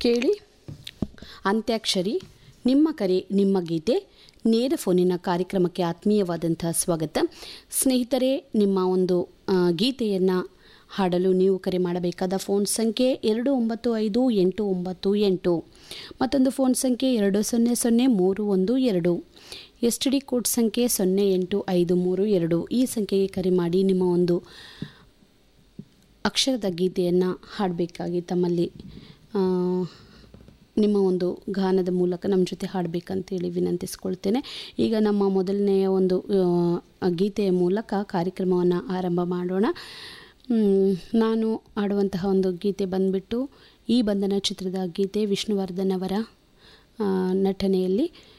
ಕೇಳಿ ಅಂತ್ಯಾಕ್ಷರಿ ನಿಮ್ಮ ಕರೆ ನಿಮ್ಮ ಗೀತೆ ನೇರ ಫೋನಿನ ಕಾರ್ಯಕ್ರಮಕ್ಕೆ ಆತ್ಮೀಯವಾದಂಥ ಸ್ವಾಗತ ಸ್ನೇಹಿತರೆ ನಿಮ್ಮ ಒಂದು ಗೀತೆಯನ್ನು ಹಾಡಲು ನೀವು ಕರೆ ಮಾಡಬೇಕಾದ ಫೋನ್ ಸಂಖ್ಯೆ ಎರಡು ಒಂಬತ್ತು ಐದು ಎಂಟು ಒಂಬತ್ತು ಎಂಟು ಮತ್ತೊಂದು ಫೋನ್ ಸಂಖ್ಯೆ ಎರಡು ಸೊನ್ನೆ ಸೊನ್ನೆ ಮೂರು ಒಂದು ಎರಡು ಎಸ್ ಟಿ ಡಿ ಕೋಡ್ ಸಂಖ್ಯೆ ಸೊನ್ನೆ ಎಂಟು ಐದು ಮೂರು ಎರಡು ಈ ಸಂಖ್ಯೆಗೆ ಕರೆ ಮಾಡಿ ನಿಮ್ಮ ಒಂದು ಅಕ್ಷರದ ಗೀತೆಯನ್ನು ಹಾಡಬೇಕಾಗಿ ತಮ್ಮಲ್ಲಿ ಆ, ನಿಮ್ಮ ಒಂದು ಗಾನದ ಮೂಲಕ ನಮ್ಮ ಜೊತೆ ಹಾಡಬೇಕಂತೇಳಿ ವಿನಂತಿಸ್ಕೊಳ್ತೇನೆ ಈಗ ನಮ್ಮ ಮೊದಲನೆಯ ಒಂದು ಆ, ಗೀತೆಯ ಮೂಲಕ ಕಾರ್ಯಕ್ರಮವನ್ನು ಆರಂಭ ಮಾಡೋಣ ಮ್, ನಾನು ಆಡುವಂತಹ ಒಂದು ಗೀತೆ ಬಂದ್ಬಿಟ್ಟು ಈ ಬಂಧನ ಚಿತ್ರದ ಗೀತೆ ವಿಷ್ಣುವರ್ಧನ್ ಅವರ ಆ, ನಟನೆಯಲ್ಲಿ